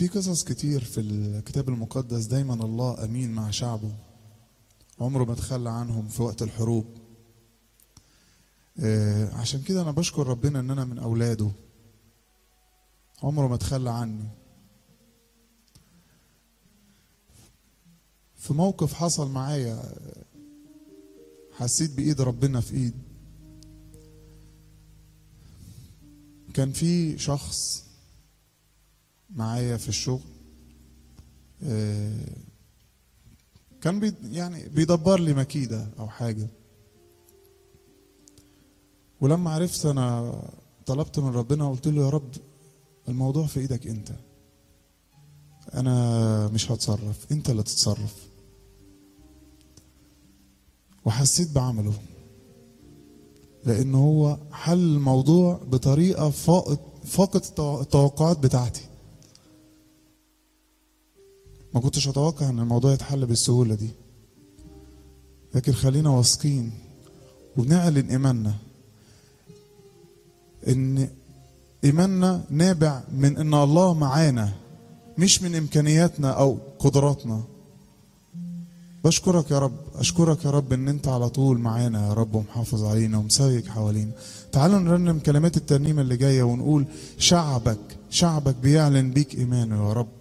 في قصص كتير في الكتاب المقدس دايما الله امين مع شعبه عمره ما تخلى عنهم في وقت الحروب آه، عشان كده انا بشكر ربنا ان انا من اولاده عمره ما تخلى عني في موقف حصل معايا آه، حسيت بايد ربنا في ايد كان في شخص معايا في الشغل آه، كان بي يعني بيدبر لي مكيدة أو حاجة ولما عرفت أنا طلبت من ربنا وقلت له يا رب الموضوع في إيدك أنت أنا مش هتصرف أنت اللي تتصرف وحسيت بعمله لأن هو حل الموضوع بطريقة فاقت فاقت التوقعات بتاعتي ما كنتش اتوقع ان الموضوع يتحل بالسهوله دي لكن خلينا واثقين وبنعلن ايماننا ان ايماننا نابع من ان الله معانا مش من امكانياتنا او قدراتنا بشكرك يا رب اشكرك يا رب ان انت على طول معانا يا رب ومحافظ علينا ومسايق حوالينا تعالوا نرنم كلمات الترنيمه اللي جايه ونقول شعبك شعبك بيعلن بيك ايمانه يا رب